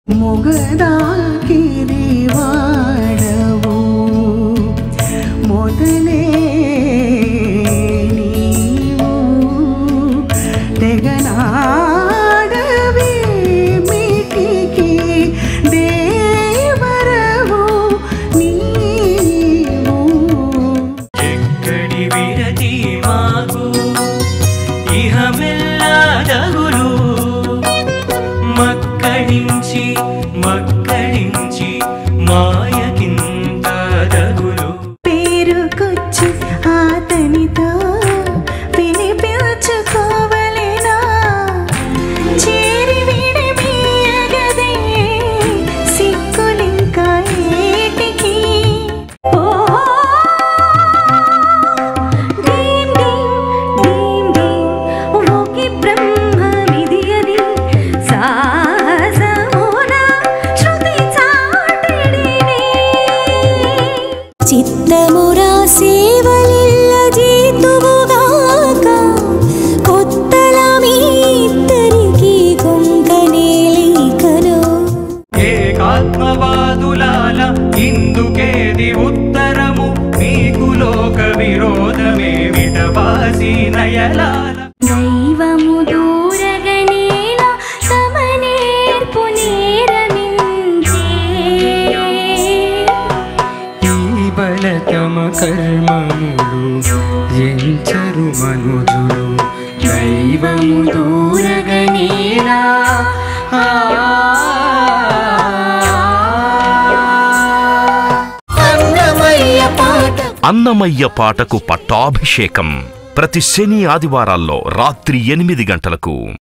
మొగదాకిరి వాడవు మొదలే నీవు తెగనాడవి మిటికి దేవరవు నీవు ఎక్కడి విరతి మాకు ఇహమెల్లాదగులు మక్కడించి మక్కడించి మాయకింత దగులు పేరుకొచ్చి అతనితో పిలిపించుకోవలేనా చేరి విడమీయగదే సిక్కులింకా ఏటికి ఓ డీం డీం డీం డీం ఓకి బ్రహ్మమిది అని సాహసమున శృతి చాటిడిని చిత్తమురా సేవలిల్ల జీతువుగాక కొత్తల మీ ఇద్దరికి కొంకనేలికను ఏకాత్మవాదులాల ఇందుకేది ఉత్తరము మీకు లోక విరోధమే విటవాసి నయలాల దైవము దూరగనేల తమ నేర్పు నేరమించే ఈ బలతమ కర్మములు ఎంచరు మనుజులు దైవము దూరగనేలా అన్నమయ్య పాట అన్నమయ్య పాటకు పట్టాభిషేకం ప్రతి శని ఆదివారాల్లో రాత్రి ఎనిమిది గంటలకు